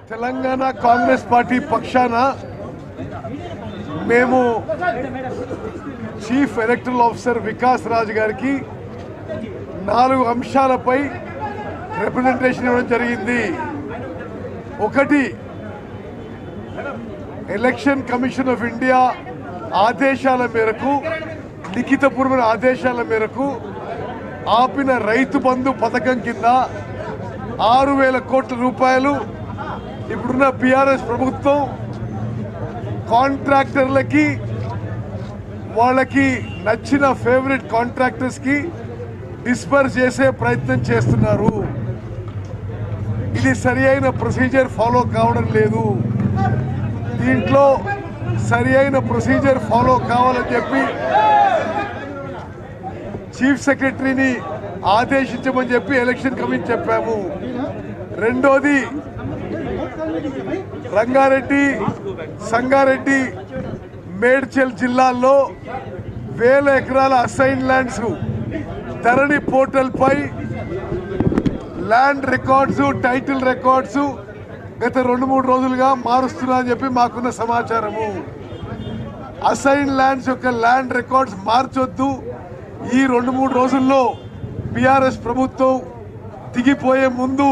Telangana Congress party పక్షాన మేము chief electoral officer Vikas Raj గారికి నాలుగు అంశాలపై రిప్రజెంటేషన్ ఇవ్వడం జరిగింది ఒకటి ఎలక్షన్ కమిషన్ ఆఫ్ ఇండియా ఆదేశాల మేరకు లిఖితపూర్వక ఆదేశాల మేరకు ఆపిన రైతు బంధు పథకం కింద ఆరు వేల కోట్ల రూపాయలు ఇప్పుడున్న బీఆర్ఎస్ ప్రభుత్వం కాంట్రాక్టర్లకి వాళ్ళకి నచ్చిన ఫేవరెట్ కాంట్రాక్టర్స్ కి డిస్పర్స్ చేసే ప్రయత్నం చేస్తున్నారు ఇది సరి అయిన ప్రొసీజర్ ఫాలో కావడం లేదు దీంట్లో సరి అయిన ప్రొసీజర్ ఫాలో కావాలని చెప్పి చీఫ్ సెక్రటరీని ఆదేశించమని చెప్పి ఎలక్షన్ కమిషన్ చెప్పాము రెండోది రంగారెడ్డి సంగారెడ్డి మేడ్చల్ జిల్లాల్లో వేల ఎకరాల అసైన్ ల్యాండ్స్ ధరణి పోర్టల్ పై ల్యాండ్ రికార్డ్స్ టైటిల్ రికార్డ్స్ గత రెండు మూడు రోజులుగా మారుస్తున్నా అని చెప్పి మాకున్న సమాచారము అసైన్ ల్యాండ్స్ యొక్క ల్యాండ్ రికార్డ్స్ మార్చొద్దు ఈ రెండు మూడు రోజుల్లో బీఆర్ఎస్ ప్రభుత్వం దిగిపోయే ముందు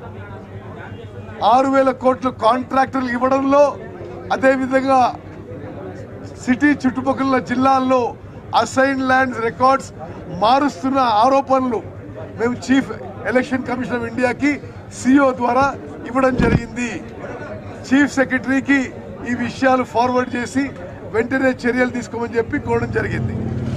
ఆరు వేల కోట్ల కాంట్రాక్టర్లు ఇవ్వడంలో అదేవిధంగా సిటీ చుట్టుపక్కల జిల్లాల్లో అసైన్ ల్యాండ్స్ రికార్డ్స్ మారుస్తున్న ఆరోపణలు మేము చీఫ్ ఎలక్షన్ కమిషన్ ఆఫ్ ఇండియాకి సిఓ ద్వారా ఇవ్వడం జరిగింది చీఫ్ సెక్రటరీకి ఈ విషయాలు ఫార్వర్డ్ చేసి వెంటనే చర్యలు తీసుకోమని చెప్పి కోరడం జరిగింది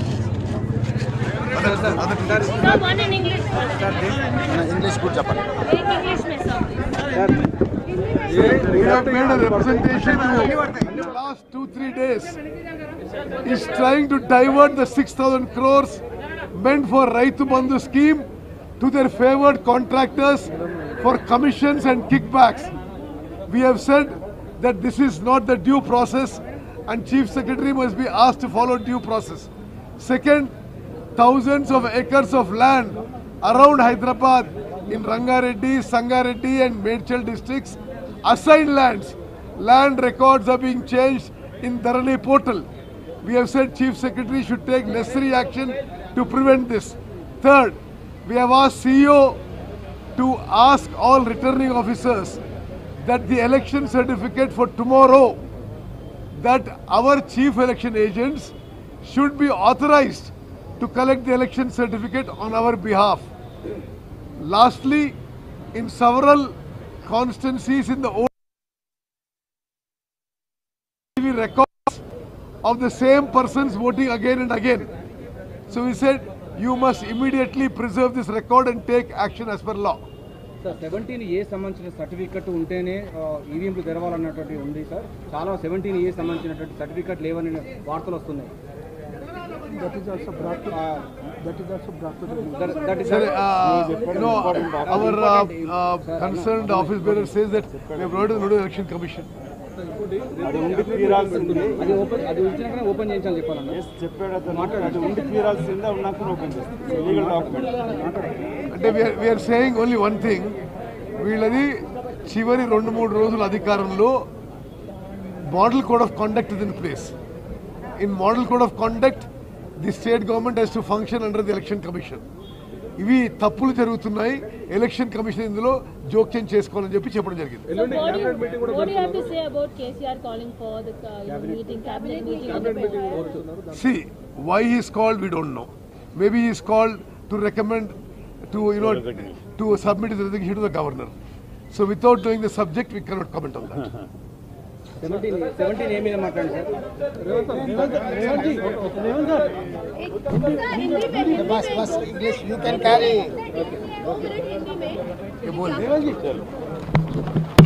sir one in English English కూడా చెప్పండి एक इंग्लिश में sir We have made a representation to in the last two, three days is trying to divert the 6,000 crores meant for Raitu Bandhu scheme to their favored contractors for commissions and kickbacks. We have said that this is not the due process and Chief Secretary must be asked to follow due process. Second, thousands of acres of land around Hyderabad in Rangareddy, Sangareddy and Medchal districts, assigned lands, land records are being changed in Dharani portal. We have said Chief Secretary should take necessary action to prevent this. Third, we have asked CEO to ask all returning officers that the election certificate for tomorrow that our chief election agents should be authorized to collect the election certificate on our behalf. Lastly, in several constituencies in the old TV records of the same persons voting again and again. So we said, you must immediately preserve this record and take action as per law. Sir seventeen A సంబంధించిన certificate ఉంటేనే ఈవీఎంలు తెరవాలన్నటువంటి ఉంది sir చాలా seventeen A సంబంధించినటువంటి certificate లేవని వార్తలు వస్తున్నాయి That is also brought to, that is also brought to the that is Sir, uh, you know, our uh, uh, concerned office bearer says that we have brought it to the Notice Election Commission. అది ఉండి తీరాల్సింది అది open అది ఉంచినాకనే open చేయించాలని చెప్పాలన్నా yes చెప్పాడు అతను అది ఉండి తీరాల్సిందే ఉన్నాక ఓపెన్ చేస్తాం లీగల్ డాక్యుమెంట్ అంటే we're saying only one thing వీళ్ళది చివరి రెండు మూడు రోజుల అధికారంలో model code of conduct is in place in model code of conduct the state government has to function under the election commission ఇవి తప్పులు జరుగుతున్నాయి ఎలక్షన్ కమిషన్ ఇందులో జోక్యం చేసుకోవాలని చెప్పి చెప్పడం జరిగింది So what do you, what do you have to say about KCR calling for the uh, you know, meeting, cabinet meeting on the fourth? See, why he is called, we don't know. Maybe he is called to recommend, to you know, to submit his resignation to the governor. So without knowing the subject, we cannot comment on that. Seventeen seventeen A మీద మాట్లాడండి sir బస్ బస్ English you can carry ये बोल दे।